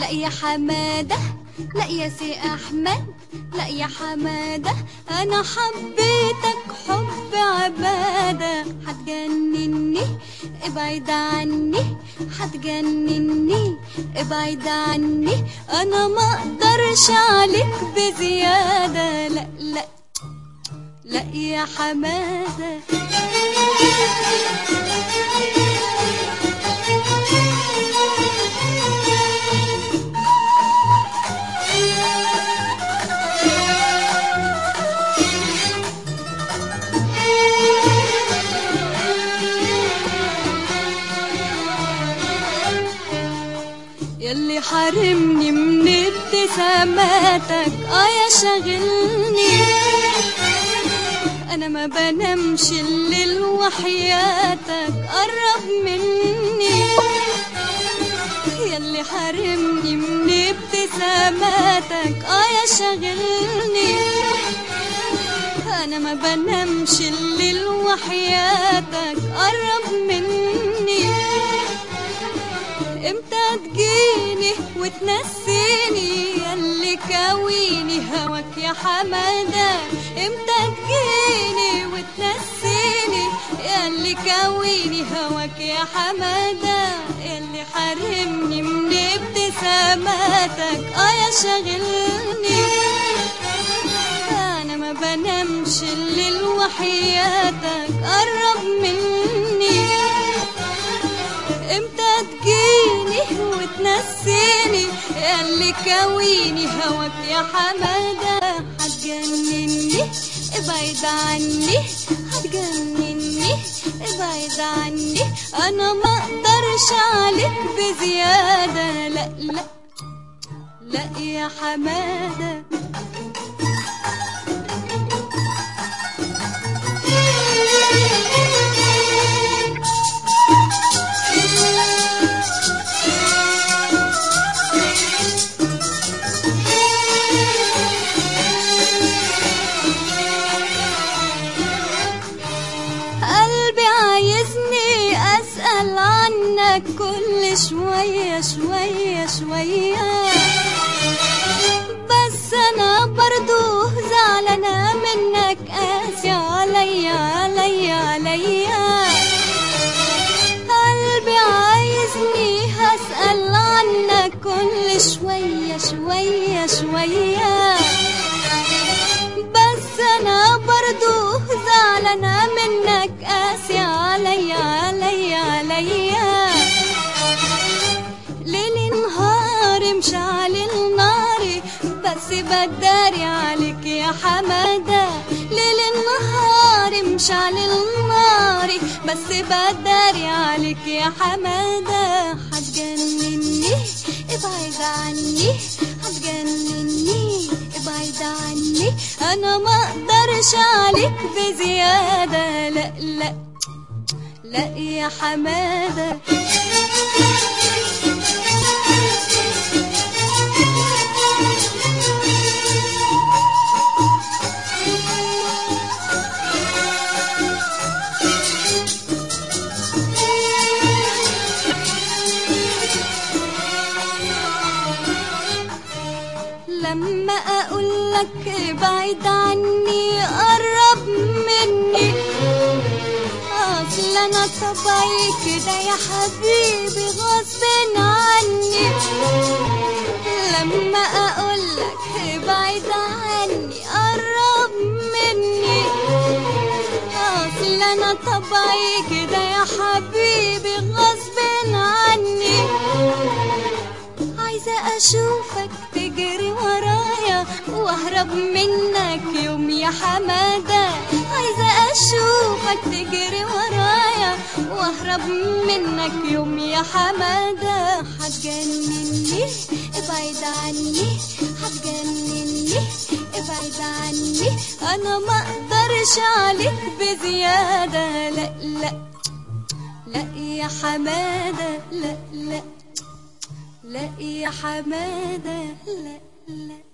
لا يا حمادة لا يا سي أحمد لا يا حمادة أنا حبيتك حب عبادة هتجنني ابعد عني هتجنني ابعد عني أنا ما أقدرش عليك بزيادة لا لا لا يا حمادة يلي حارمني من ابتساماتك اه يا شاغلني انا ما بنامش الليل وحياتك قرب مني يلي حارمني من ابتساماتك اه يا شاغلني انا ما بنامش الليل وحياتك قرب مني امتى تجيني وتنسيني ياللي كاويني هواك يا حمادة امتى تجيني وتنسيني ياللي كاويني هواك يا حمادة ياللي حارمني من ابتساماتك اه يا شاغلني انا ما بنامش الليل وحياتك قرب مني امتى تجيني وتنسيني اللي كاويني هواك يا حمادة هتجنني ابعد عني هتجنني ابعد عني انا ما اقدرش عليك بزيادة لا لا لا يا حماده قلبي عايزني أسأل عنك كل شوية شوية شوية بس أنا برضو زعلانة منك قاسي عليا عليا عليا قلبي عايزني هسأل عنك كل شوية شوية شوية بس انا برضو زعلانة منك قاسي عليا عليا عليا ليل نهاري مشعل ناري بس بداري عليك يا حمادة ليل نهاري مشعل ناري بس بداري عليك يا حمادة هتجنني ابعد عني هتجنني ابعد عني انا ما اقدرش عليك بزيادة لا لا لا يا حمادة لما اقول لك ابعد عني قرب مني اصل انا طبعي كده يا حبيبي غصب عني لما اقول لك ابعد عني قرب مني اصل انا طبعي كده يا حبيبي غصب عني عايزة أشوفك تجري ورايا وأهرب منك يوم يا حمادة عايزة أشوفك تجري ورايا وأهرب منك يوم يا حمادة هتجنني ابعد عني هتجنني ابعد عني أنا ما أقدرش عليك بزيادة لا لا لا يا حمادة لا لا لا يا حمادة لا لا